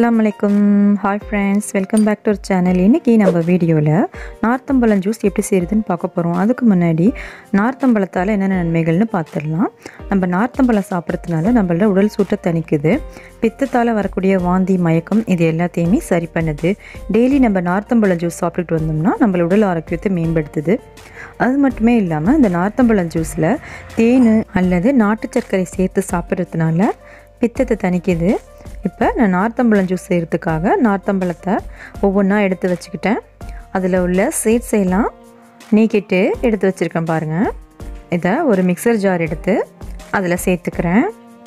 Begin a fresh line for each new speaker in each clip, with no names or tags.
அஸ்ஸலாமு அலைக்கும் hi friends welcome back to our channel இன்றைக்கி நம்ம வீடியோவில் நார்த்தம்பழம் ஜூஸ் எப்படி செய்கிறதுன்னு பார்க்க போகிறோம் அதுக்கு முன்னாடி நார்த்தம்பழத்தால் என்னென்ன நன்மைகள்னு பார்த்துடலாம் நம்ம நார்த்தம்பழம் சாப்பிட்றதுனால நம்மளோட உடல் சூட்டை தணிக்குது பித்தத்தால் வரக்கூடிய வாந்தி மயக்கம் இது எல்லாத்தையுமே சரி பண்ணுது டெய்லி நம்ம நார்த்தம்பழம் ஜூஸ் சாப்பிட்டுட்டு வந்தோம்னா நம்மளோட உடல் ஆரோக்கியத்தை மேம்படுத்துது அது மட்டுமே இல்லாமல் இந்த நார்த்தம்பழம் ஜூஸில் தேன் அல்லது நாட்டு சர்க்கரை சேர்த்து சாப்பிட்றதுனால பித்தத்தை தணிக்குது இப்போ நான் நார்த்தம்பழம் ஜூஸ் செய்கிறதுக்காக நார்த்தம்பழத்தை ஒவ்வொன்றா எடுத்து வச்சுக்கிட்டேன் அதில் உள்ள சீட்ஸ் எல்லாம் நீக்கிட்டு எடுத்து வச்சுருக்கேன் பாருங்கள் இதை ஒரு மிக்சர் ஜார் எடுத்து அதில் சேர்த்துக்கிறேன்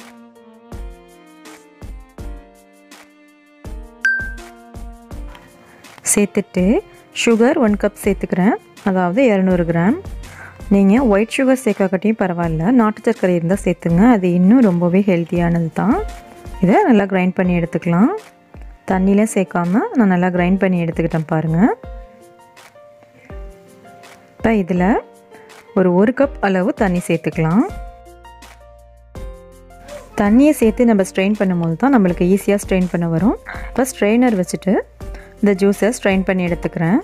சேர்த்துட்டு சுகர் ஒன் கப் சேர்த்துக்கிறேன் அதாவது இரநூறு கிராம் நீங்கள் ஒயிட் சுகர் சேர்க்காக்கட்டியும் பரவாயில்ல நாட்டு சர்க்கரை இருந்தால் சேர்த்துங்க அது இன்னும் ரொம்பவே ஹெல்த்தியானது தான் இதை நல்லா கிரைண்ட் பண்ணி எடுத்துக்கலாம் தண்ணியில் சேர்க்காம நான் நல்லா கிரைண்ட் பண்ணி எடுத்துக்கிட்டேன் பாருங்கள் இப்போ இதில் ஒரு ஒரு கப் அளவு தண்ணி சேர்த்துக்கலாம் தண்ணியை சேர்த்து நம்ம ஸ்ட்ரெயின் பண்ணும்போது தான் நம்மளுக்கு ஈஸியாக ஸ்ட்ரெயின் பண்ண வரும் இப்போ ஸ்ட்ரெயினர் வச்சுட்டு இந்த ஜூஸை ஸ்ட்ரெயின் பண்ணி எடுத்துக்கிறேன்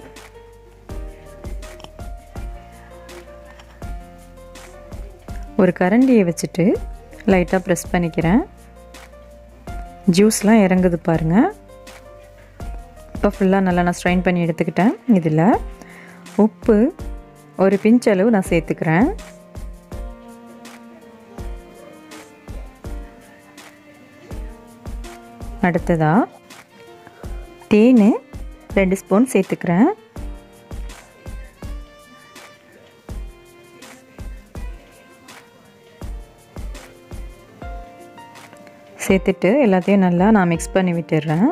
ஒரு கரண்டியை வச்சுட்டு லைட்டாக ப்ரெஸ் பண்ணிக்கிறேன் ஜூஸ்லாம் இறங்குது பாருங்கள் இப்போ ஃபுல்லாக நல்லா நான் ஸ்ட்ரைன் பண்ணி எடுத்துக்கிட்டேன் இதில் உப்பு ஒரு பிஞ்ச் அளவு நான் சேர்த்துக்கிறேன் அடுத்ததாக தேன் ரெண்டு ஸ்பூன் சேர்த்துக்கிறேன் சேர்த்துட்டு எல்லாத்தையும் நல்லா நான் மிக்ஸ் பண்ணி விட்டுடுறேன்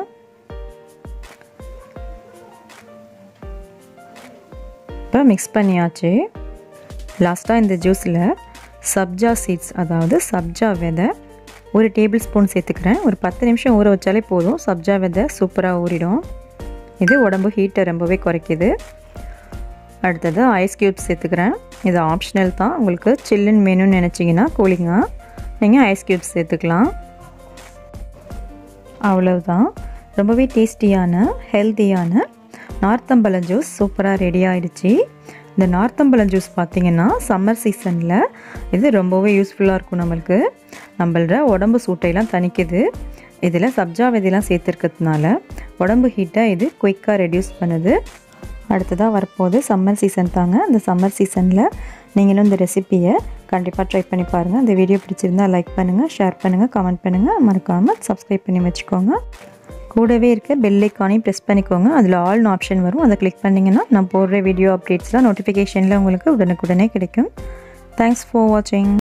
இப்போ மிக்ஸ் பண்ணியாச்சு லாஸ்ட்டாக இந்த ஜூஸில் சப்ஜா சீட்ஸ் அதாவது சப்ஜா விதை ஒரு டேபிள் ஸ்பூன் சேர்த்துக்கிறேன் ஒரு பத்து நிமிஷம் ஊற வச்சாலே போதும் சப்ஜா விதை சூப்பராக ஊறிடும் இது உடம்பு ஹீட்டை ரொம்பவே குறைக்குது அடுத்தது ஐஸ் க்யூப்ஸ் சேர்த்துக்கிறேன் இது ஆப்ஷனல் தான் உங்களுக்கு சில்லுன்னு வேணும்னு நினச்சிங்கன்னா கூலிங்காக நீங்கள் ஐஸ் க்யூப்ஸ் சேர்த்துக்கலாம் அவ்வளவுதான் ரொம்பவே டேஸ்டியான ஹெல்த்தியான நார்த்தம்பழம் ஜூஸ் சூப்பராக ரெடி ஆகிடுச்சு இந்த நார்த்தம்பழம் ஜூஸ் பார்த்திங்கன்னா சம்மர் சீசனில் இது ரொம்பவே யூஸ்ஃபுல்லாக இருக்கும் நம்மளுக்கு நம்மளோட உடம்பு சூட்டையெல்லாம் தணிக்குது இதில் சப்ஜா விதையெல்லாம் சேர்த்துருக்கிறதுனால உடம்பு ஹீட்டை இது குயிக்காக ரெடியூஸ் பண்ணுது அடுத்ததாக வரப்போகுது சம்மர் சீசன் தாங்க அந்த சம்மர் சீசனில் நீங்களும் இந்த ரெசிப்பியை கண்டிப்பாக ட்ரை பண்ணி பாருங்கள் இந்த வீடியோ பிடிச்சிருந்தா லைக் பண்ணுங்கள் ஷேர் பண்ணுங்கள் கமெண்ட் பண்ணுங்கள் மறக்காமல் சப்ஸ்கிரைப் பண்ணி வச்சுக்கோங்க கூடவே இருக்க பெல் ஐக்கானையும் ப்ரெஸ் பண்ணிக்கோங்க அதில் ஆல்னு ஆப்ஷன் வரும் அதை கிளிக் பண்ணிங்கன்னா நான் போடுற வீடியோ அப்டேட்ஸ்லாம் நோட்டிஃபிகேஷனில் உங்களுக்கு உடனுக்குடனே கிடைக்கும் தேங்க்ஸ் ஃபார் வாட்சிங்